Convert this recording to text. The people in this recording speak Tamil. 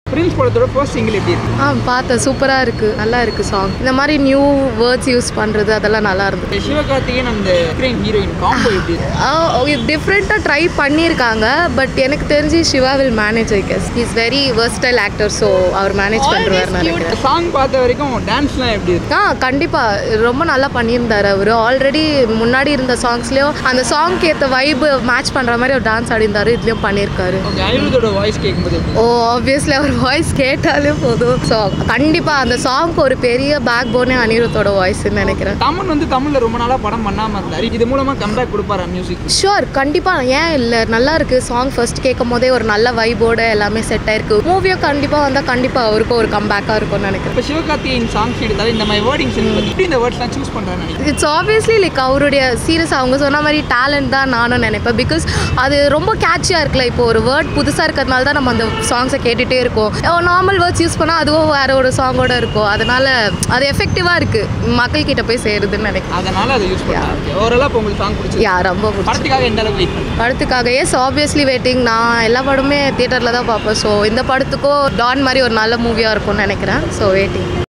பிரின்ஸ் படத்தோட ஃபர்ஸ்ட் சிங்கிள் எப்படி இருக்கு ஆ பார்த்தேன் சூப்பராக இருக்குது நல்லா இருக்குது சாங் இந்த மாதிரி நியூ வேர்ட்ஸ் யூஸ் பண்ணுறது அதெல்லாம் நல்லா இருந்தது சிவகார்த்திகேயன் அந்த உக்ரைன் ஹீரோயின் காம்போ எப்படி இருக்கு டிஃப்ரெண்ட்டாக ட்ரை பண்ணியிருக்காங்க பட் எனக்கு தெரிஞ்சு Shiva will manage I guess is very versatile actor so அவர் மேனேஜ் பண்ணுறாரு நினைக்கிறேன் சாங் பார்த்த வரைக்கும் டான்ஸ்லாம் எப்படி இருக்கு ஆ கண்டிப்பாக ரொம்ப நல்லா பண்ணியிருந்தார் அவர் ஆல்ரெடி முன்னாடி இருந்த சாங்ஸ்லேயும் அந்த சாங்க்கு ஏற்ற வைப் மேட்ச் பண்ணுற மாதிரி அவர் டான்ஸ் ஆடிந்தார் இதுலேயும் பண்ணியிருக்காரு ஓகே அனிருத்தோட வாய்ஸ் கேட்கும்போது எப்படி ஓ ஆப்வியஸ்லி அவர் வாய்ஸ் கேட்டாலே போதும் ஸோ கண்டிப்பாக அந்த சாங்க்கு ஒரு பெரிய பேக் போனே அனிருத்தோட வாய்ஸ்ன்னு நினைக்கிறேன் தமன் வந்து தமிழ்ல ரொம்ப நாளா படம் பண்ணாம இருந்தாரு இது மூலமா கம்பேக் கொடுப்பாரா மியூசிக் ஷுர் கண்டிப்பாக ஏன் இல்லை நல்லா இருக்குது சாங் ஃபர்ஸ்ட் கேட்கும் போதே ஒரு நல்ல வைபோட எல்லாமே செட் ஆயிருக்கு மூவியும் கண்டிப்பாக வந்தால் கண்டிப்பாக அவருக்கும் ஒரு கம்பேக்காக இருக்கும்னு நினைக்கிறேன் இப்போ சிவகார்த்திகேயன் சாங்ஸ் எடுத்தாலும் இந்த மாதிரி வேர்டிங்ஸ் இருக்கு எப்படி இந்த வேர்ட்ஸ்லாம் சூஸ் பண்றான்னு நினைக்கிறேன் இட்ஸ் ஆப்வியஸ்லி லைக் அவருடைய சீரியஸ் அவங்க சொன்ன மாதிரி டேலண்ட் தான் நானும் நினைப்பேன் பிகாஸ் அது ரொம்ப கேட்சியாக இருக்குல்ல இப்போ ஒரு வேர்ட் புதுசாக இருக்கிறதுனால தான் நம்ம அந்த சாங்ஸை கேட்டுகிட்டே இருக்கோம் நார்மல் வேர்ட்ஸ் யூஸ் பண்ணால் அதுவும் வேற ஒரு சாங்கோட இருக்கும் அதனால அது எஃபெக்டிவாக இருக்குது மக்கள் கிட்ட போய் சேருதுன்னு நினைக்கிறேன் அதனால அதை யூஸ் பண்ணாங்க ஓரளவு இப்போ உங்களுக்கு சாங் பிடிச்சி யா ரொம்ப பிடிச்சி படத்துக்காக எந்த அளவுக்கு வெயிட் பண்ணுங்க படத்துக்காக எஸ் ஆப்வியஸ்லி வெயிட்டிங் நான் எல்லா படமே தியேட்டரில் தான் பார்ப்பேன் ஸோ இந்த படத்துக்கும் டான் மாதிரி ஒரு நல்ல மூவியாக இருக்கும்னு நினைக்கிறேன் ஸோ வெயிட்டிங்